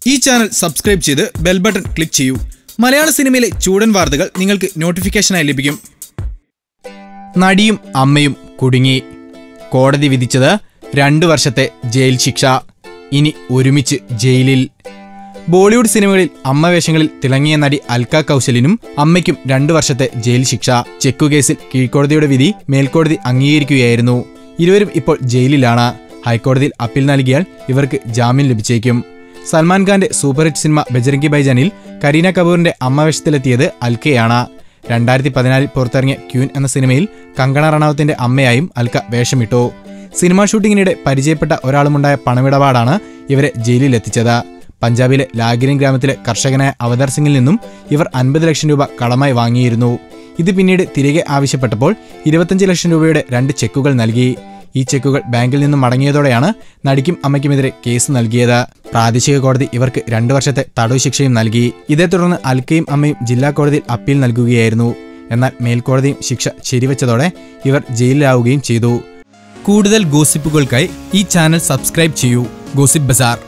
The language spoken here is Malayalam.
ഈ ചാനൽ സബ്സ്ക്രൈബ് ചെയ്ത് ബെൽ ബട്ടൺ ക്ലിക്ക് ചെയ്യൂ മലയാള സിനിമയിലെ ചൂടൻ വാർത്തകൾ നിങ്ങൾക്ക് നോട്ടിഫിക്കേഷനായി ലഭിക്കും നടിയും അമ്മയും കുടുങ്ങി കോടതി വിധിച്ചത് രണ്ടു വർഷത്തെ ജയിൽ ശിക്ഷ ഇനി ഒരുമിച്ച് ജയിലിൽ ബോളിവുഡ് സിനിമകളിൽ അമ്മവേഷങ്ങളിൽ തിളങ്ങിയ നടി അൽക്ക കൗശലിനും അമ്മയ്ക്കും രണ്ടു വർഷത്തെ ജയിൽ ശിക്ഷ ചെക്കു കേസിൽ കീഴ്ക്കോടതിയുടെ വിധി മേൽക്കോടതി അംഗീകരിക്കുകയായിരുന്നു ഇരുവരും ഇപ്പോൾ ജയിലിലാണ് ഹൈക്കോടതിയിൽ അപ്പീൽ നൽകിയാൽ ഇവർക്ക് ജാമ്യം ലഭിച്ചേക്കും സൽമാൻ ഖാന്റെ സൂപ്പർ ഹിറ്റ് സിനിമ ബജരംഗി ബൈജാനിൽ കരീന കപൂറിന്റെ അമ്മവേഷത്തിലെത്തിയത് അൽക്കയാണ് രണ്ടായിരത്തി പതിനാലിൽ പുറത്തിറങ്ങിയ ക്യൂൻ എന്ന സിനിമയിൽ കങ്കണ റണാവത്തിന്റെ അമ്മയായും അൽക്ക വേഷമിട്ടു സിനിമാ ഷൂട്ടിങ്ങിനിടെ പരിചയപ്പെട്ട ഒരാളുമുണ്ടായ പണമിടപാടാണ് ഇവരെ ജയിലിലെത്തിച്ചത് പഞ്ചാബിലെ ലാഗിരിൻ ഗ്രാമത്തിലെ കർഷകനായ അവതാർ സിംഗിൽ നിന്നും ഇവർ അൻപത് ലക്ഷം രൂപ കടമായി വാങ്ങിയിരുന്നു ഇത് പിന്നീട് തിരികെ ആവശ്യപ്പെട്ടപ്പോൾ ഇരുപത്തഞ്ച് ലക്ഷം രൂപയുടെ രണ്ട് ചെക്കുകൾ നൽകി ഈ ചെക്കുകൾ ബാങ്കിൽ നിന്നും മടങ്ങിയതോടെയാണ് നടിക്കും അമ്മയ്ക്കുമെതിരെ കേസ് നൽകിയത് പ്രാദേശിക കോടതി ഇവർക്ക് രണ്ടു വർഷത്തെ തടവ് ശിക്ഷയും നൽകി ഇതേ തുടർന്ന് അൽക്കയും അമ്മയും ജില്ലാ കോടതിയിൽ അപ്പീൽ നൽകുകയായിരുന്നു എന്നാൽ മേൽക്കോടതിയും ശിക്ഷ ശരിവച്ചതോടെ ഇവർ ജയിലിലാവുകയും ചെയ്തു കൂടുതൽ ഗോസിപ്പുകൾക്കായി ഈ ചാനൽ സബ്സ്ക്രൈബ് ചെയ്യൂ ഗോസിപ്പ് ബസാർ